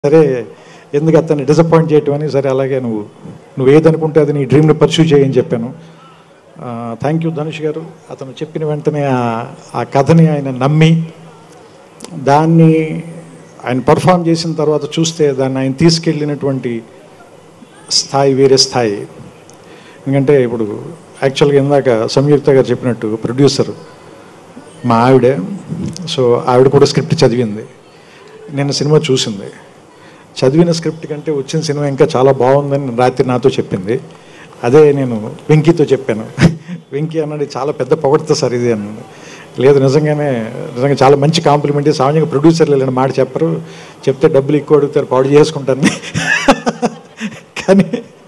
సరే ఎందుకు అతన్ని డిసప్పాయింట్ చేయటం అని సరే అలాగే నువ్వు నువ్వు ఏదనుకుంటే అది నీ డ్రీమ్ని పర్సూ చేయని చెప్పాను థ్యాంక్ యూ ధనుష్ గారు అతను చెప్పిన వెంటనే ఆ- ఆ కథని ఆయన నమ్మి దాన్ని ఆయన పర్ఫామ్ చేసిన తర్వాత చూస్తే దాన్ని ఆయన తీసుకెళ్ళినటువంటి స్థాయి వేరే స్థాయి ఎందుకంటే ఇప్పుడు యాక్చువల్గా ఇందాక సంయుక్త గారు చెప్పినట్టు ప్రొడ్యూసర్ మా ఆవిడే సో ఆవిడ కూడా స్క్రిప్ట్ చదివింది నేను సినిమా చూసింది చదివిన స్క్రిప్ట్ కంటే వచ్చిన సినిమా ఇంకా చాలా బాగుందని రాత్రి నాతో చెప్పింది అదే నేను వెంకీతో చెప్పాను వెంకీ అన్నది చాలా పెద్ద పొగడతా సార్ ఇది అన్నాడు లేదు నిజంగానే నిజంగా చాలా మంచి కాంప్లిమెంట్ సామాన్యంగా ప్రొడ్యూసర్లు ఇలాంటి మాట చెప్పరు చెప్తే డబ్బులు ఎక్కువ అడుగుతారు పాడు చేసుకుంటాను కానీ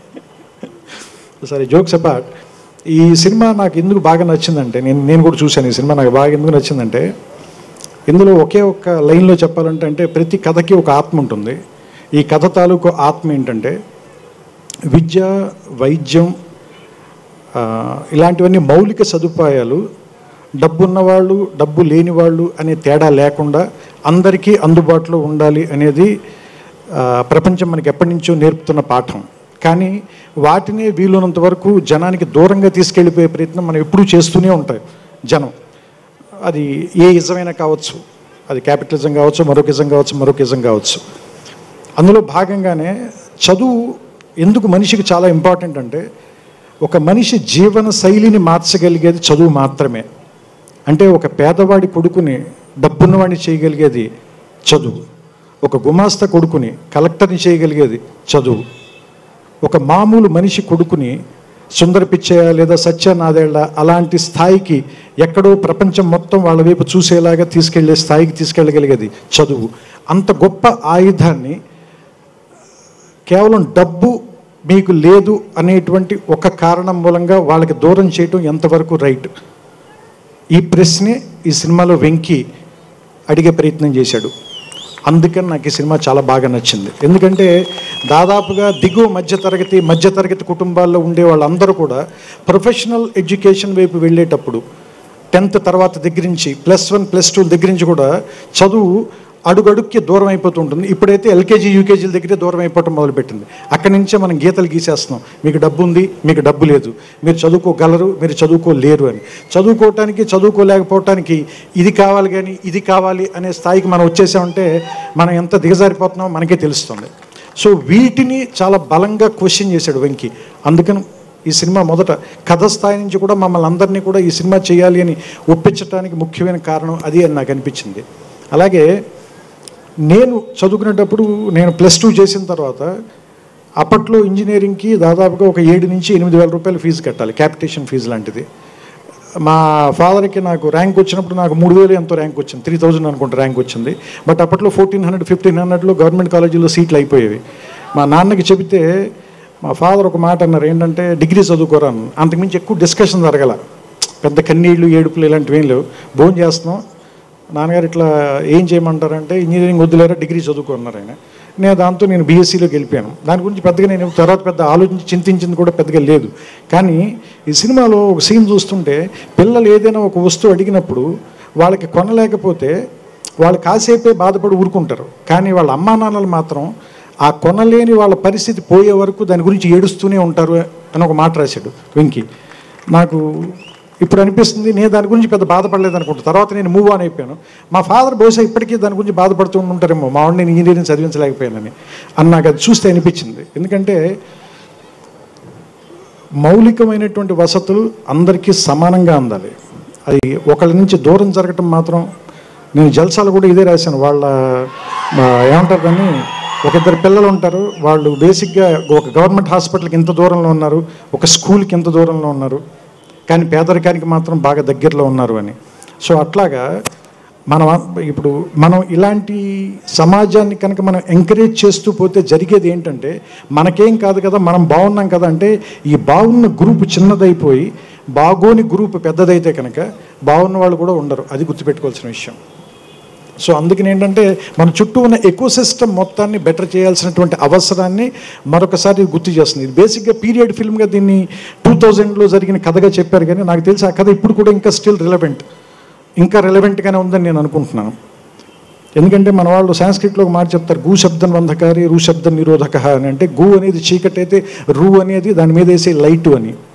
సరే జోక్స్ అపార్ట్ ఈ సినిమా నాకు ఎందుకు బాగా నచ్చిందంటే నేను నేను కూడా చూశాను ఈ సినిమా నాకు బాగా ఎందుకు నచ్చిందంటే ఇందులో ఒకే ఒక్క లైన్లో చెప్పాలంటే అంటే ప్రతి కథకి ఒక ఆత్మ ఉంటుంది ఈ కథ తాలూకు ఆత్మ ఏంటంటే విద్య వైద్యం ఆ, ఇలాంటివన్నీ మౌలిక సదుపాయాలు డబ్బు ఉన్నవాళ్ళు డబ్బు లేని వాళ్ళు అనే తేడా లేకుండా అందరికీ అందుబాటులో ఉండాలి అనేది ఆ, ప్రపంచం మనకి ఎప్పటి నుంచో నేర్పుతున్న పాఠం కానీ వాటిని వీలున్నంత వరకు జనానికి దూరంగా తీసుకెళ్ళిపోయే ప్రయత్నం మనం ఎప్పుడూ చేస్తూనే ఉంటాయి జనం అది ఏ ఇజమైనా కావచ్చు అది క్యాపిటలిజం కావచ్చు మరొక ఇజం కావచ్చు మరొక ఇజం కావచ్చు అందులో భాగంగానే చదువు ఎందుకు మనిషికి చాలా ఇంపార్టెంట్ అంటే ఒక మనిషి జీవన శైలిని మార్చగలిగేది చదువు మాత్రమే అంటే ఒక పేదవాడి కొడుకుని డబ్బున్నవాడిని చేయగలిగేది చదువు ఒక గుమాస్తా కొడుకుని కలెక్టర్ని చేయగలిగేది చదువు ఒక మామూలు మనిషి కొడుకుని సుందర పిచ్చయ్య లేదా సత్య నాదేళ్ల అలాంటి స్థాయికి ఎక్కడో ప్రపంచం మొత్తం వాళ్ళ వైపు చూసేలాగా తీసుకెళ్లే స్థాయికి తీసుకెళ్ళగలిగేది చదువు అంత గొప్ప ఆయుధాన్ని కేవలం డబ్బు మీకు లేదు అనేటువంటి ఒక కారణం మూలంగా వాళ్ళకి దూరం చేయటం ఎంతవరకు రైట్ ఈ ప్రశ్నే ఈ సినిమాలో వెంకి అడిగే ప్రయత్నం చేశాడు అందుకని నాకు ఈ సినిమా చాలా బాగా నచ్చింది ఎందుకంటే దాదాపుగా దిగువ మధ్యతరగతి మధ్యతరగతి కుటుంబాల్లో ఉండే వాళ్ళందరూ కూడా ప్రొఫెషనల్ ఎడ్యుకేషన్ వైపు వెళ్ళేటప్పుడు టెన్త్ తర్వాత దగ్గర నుంచి ప్లస్ వన్ ప్లస్ టూ దగ్గర నుంచి కూడా చదువు అడుగడుక్కి దూరం అయిపోతూ ఉంటుంది ఇప్పుడైతే ఎల్కేజీ యూకేజీల దగ్గరే దూరం అయిపోవటం మొదలుపెట్టింది అక్కడి నుంచే మనం గీతలు గీసేస్తున్నాం మీకు డబ్బు ఉంది మీకు డబ్బు లేదు మీరు చదువుకోగలరు మీరు చదువుకోలేరు అని చదువుకోవటానికి చదువుకోలేకపోవటానికి ఇది కావాలి కానీ ఇది కావాలి అనే స్థాయికి మనం వచ్చేసామంటే మనం ఎంత దిగజారిపోతున్నామో మనకే తెలుస్తుంది సో వీటిని చాలా బలంగా క్వశ్చన్ చేశాడు వెంకీ అందుకని ఈ సినిమా మొదట కథ స్థాయి నుంచి కూడా మమ్మల్ని అందరినీ కూడా ఈ సినిమా చేయాలి అని ఒప్పించడానికి ముఖ్యమైన కారణం అది అని నాకు అనిపించింది అలాగే నేను చదువుకునేటప్పుడు నేను ప్లస్ టూ చేసిన తర్వాత అప్పట్లో ఇంజనీరింగ్కి దాదాపుగా ఒక ఏడు నుంచి ఎనిమిది వేల రూపాయల ఫీజు కట్టాలి క్యాపిటేషన్ ఫీజు లాంటిది మా ఫాదర్కి నాకు ర్యాంక్ వచ్చినప్పుడు నాకు మూడు వేలు ఎంతో ర్యాంక్ వచ్చింది త్రీ థౌజండ్ అనుకుంటా ర్యాంక్ వచ్చింది బట్ అప్పట్లో ఫోర్టీన్ హండ్రెడ్ ఫిఫ్టీన్ హండ్రెడ్లో గవర్నమెంట్ కాలేజీలో సీట్లు అయిపోయేవి మా నాన్నకి చెబితే మా ఫాదర్ ఒక మాట అన్నారు ఏంటంటే డిగ్రీ చదువుకోరా అన్న. అంతకుమించి ఎక్కువ డిస్కషన్ జరగల పెద్ద కన్నీళ్ళు ఏడుపులు ఇలాంటివి ఏం లేవు భోజనం చేస్తున్నాం నాన్నగారు ఇట్లా ఏం చేయమంటారంటే ఇంజనీరింగ్ వద్దులేరా డిగ్రీ చదువుకున్నారు ఆయన నేను దాంతో నేను బీఎస్సీలోకి వెళ్ళిపోయాను దాని గురించి పెద్దగా నేను తర్వాత పెద్ద ఆలోచించి చింతించింది కూడా పెద్దగా లేదు కానీ ఈ సినిమాలో ఒక సీన్ చూస్తుంటే పిల్లలు ఏదైనా ఒక వస్తువు అడిగినప్పుడు వాళ్ళకి కొనలేకపోతే వాళ్ళు కాసేపే బాధపడి ఊరుకుంటారు కానీ వాళ్ళ అమ్మా నాన్నలు మాత్రం ఆ కొనలేని వాళ్ళ పరిస్థితి పోయే వరకు దాని గురించి ఏడుస్తూనే ఉంటారు అని ఒక మాట రాశాడు వెంకీ నాకు ఇప్పుడు అనిపిస్తుంది నేను దాని గురించి పెద్ద బాధపడలేదు అనుకుంటా తర్వాత నేను మూవ్ ఆన్ అయిపోయాను మా ఫాదర్ బహుశా ఇప్పటికీ దాని గురించి బాధపడుతూ ఉంటారేమో మా వాడిని నేను ఇంజనీరింగ్ చదివించలేకపోయానని అని నాకు అది చూస్తే అనిపించింది ఎందుకంటే మౌలికమైనటువంటి వసతులు అందరికీ సమానంగా అందాలి అది ఒకళ్ళ నుంచి దూరం జరగటం మాత్రం నేను జల్సాలు కూడా ఇదే రాశాను వాళ్ళ ఆ, ఏమంటారు దాన్ని ఒక ఇద్దరు పిల్లలు ఉంటారు వాళ్ళు బేసిక్గా ఒక గవర్నమెంట్ హాస్పిటల్కి ఇంత దూరంలో ఉన్నారు ఒక స్కూల్కి ఇంత దూరంలో ఉన్నారు కానీ పేదరికానికి మాత్రం బాగా దగ్గరలో ఉన్నారు అని సో అట్లాగా మనం ఇప్పుడు మనం ఇలాంటి సమాజాన్ని కనుక మనం ఎంకరేజ్ చేస్తూ పోతే జరిగేది ఏంటంటే మనకేం కాదు కదా మనం బాగున్నాం కదా అంటే ఈ బాగున్న గ్రూప్ చిన్నదైపోయి బాగోని గ్రూప్ పెద్దదైతే కనుక బాగున్న వాళ్ళు కూడా ఉండరు అది గుర్తుపెట్టుకోవాల్సిన విషయం సో అందుకని ఏంటంటే మన చుట్టూ ఉన్న ఎకో సిస్టమ్ మొత్తాన్ని బెటర్ చేయాల్సినటువంటి అవసరాన్ని మరొకసారి గుర్తు చేస్తుంది ఇది బేసిక్గా పీరియడ్ ఫిల్మ్గా దీన్ని టూ థౌజండ్లో జరిగిన కథగా చెప్పారు కానీ నాకు తెలిసి ఆ కథ ఇప్పుడు కూడా ఇంకా స్టిల్ రిలవెంట్ ఇంకా రిలవెంట్గానే ఉందని నేను అనుకుంటున్నాను ఎందుకంటే మన వాళ్ళు సాంస్క్రిట్లో ఒక మాట చెప్తారు గు శబ్దం బంధకారి రు శబ్దం నిరోధక అని అంటే గు అనేది చీకటి అయితే రు అనేది దాని మీద వేసే లైట్ అని